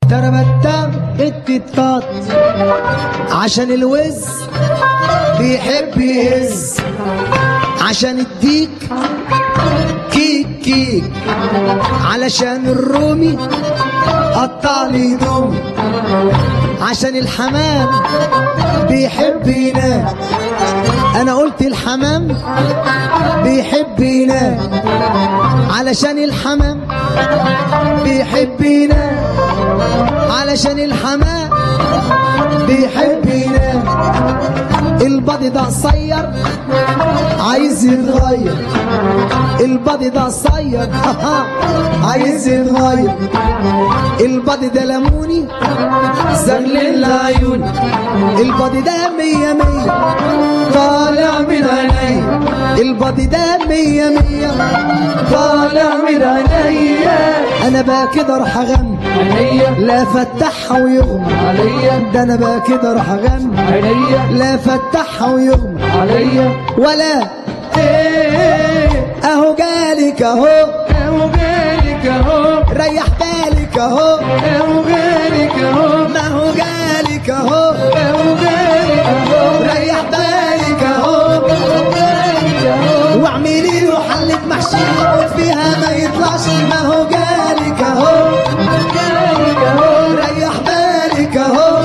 تربتم التتات عشان الوز بيحب يهز عشان الديك كيك كيك علشان الرومي قطع لي دومي عشان الحمام بيحب ينام انا قلت الحمام بيحب ينام علشان الحمام بيحب ينام علشان الحمام بيحب ينام البادي ده قصير عايز يتغير البادي ده قصير عايز يتغير البادي ده ليموني زغلل عيوني البادي ده مية مية طالع من عينيا البادي ده مية مية طالع من عينيا انا بقى كده اروح اغني عينيا لا فتحها ويغمى عليا ده انا بقى كده اروح اغني عينيا لا فتحها ويغمى عليا ولا ايه اهو جالك اهو اهو جالك اهو ريح بالك اهو اهو جالك اهو ما هو جالك اهو اهو جالك اهو ريح بالك اهو اهو جالك اهو واعملي له حلة محشي يقعد فيها ما يطلعش ما هو جالك اهو جالك اهو ريح بالك اهو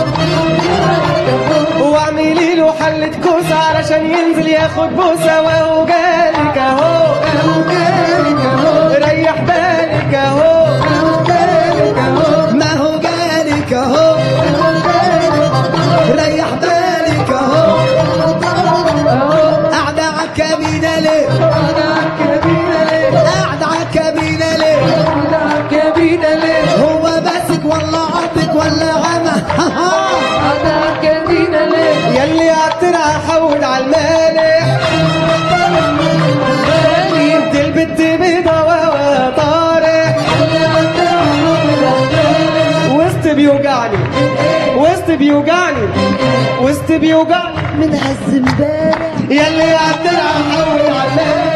واعملي له حلة كوسة علشان ينزل ياخد بوسة وهو جالك اهو اهو جالك اهو ريح بالك اهو اهو جالك اهو ما هو جالك اهو ريح بالك اهو قاعدة عالكابينة ليه انا كبيرة ليه قاعدة عالكابينة ليه انا كبيرة ليه هو باسك ولا عضك ولا غمى انا كبيرة ليه يلي عالترعة حول عالمالح غالي دي البت بيضة وهو طارح وسط بيوجعني وسط بيوجعني وسط بيوجعني من هز امبارح يلي عالترعة حول عالمالح